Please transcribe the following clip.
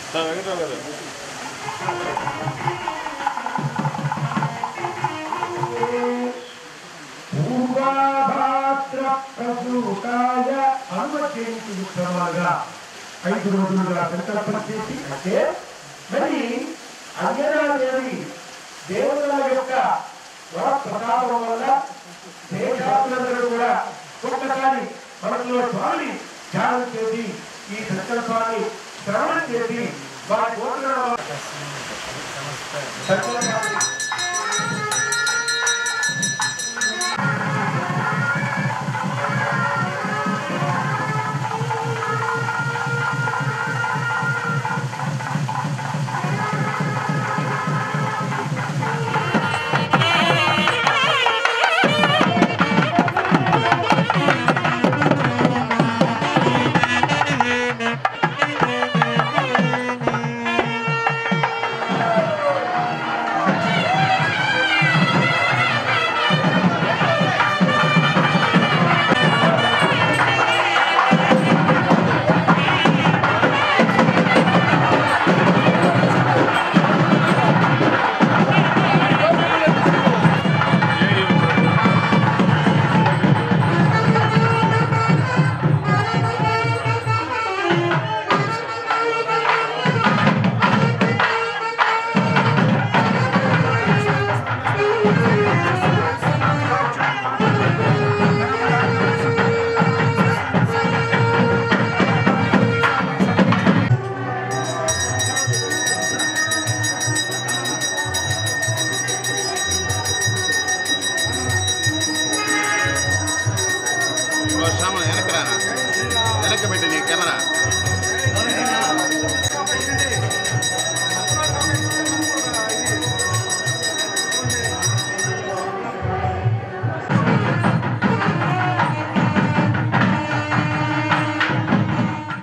వెంకటరావు గారు పూర్వాభాద్ర ప్రసూతాయ హనుమజయంతి ఉత్సవాలుగా ఐదు రోజులుగా సంకల్పన చేసి అంటే మరి అంజనాదేవి దేవతల యొక్క వర ప్రతాపం వల్ల దేశాలందరూ కూడా ఒక్కసారి మనలో స్వామి ధ్యానం చేసి ఈ సంకల్పాన్ని శ్రవణం చేసి వారి కోరిన సంకల్పాన్ని శ్యామ వెనక్కి రానా వెనక్కి పెట్టి నీ కెమెరా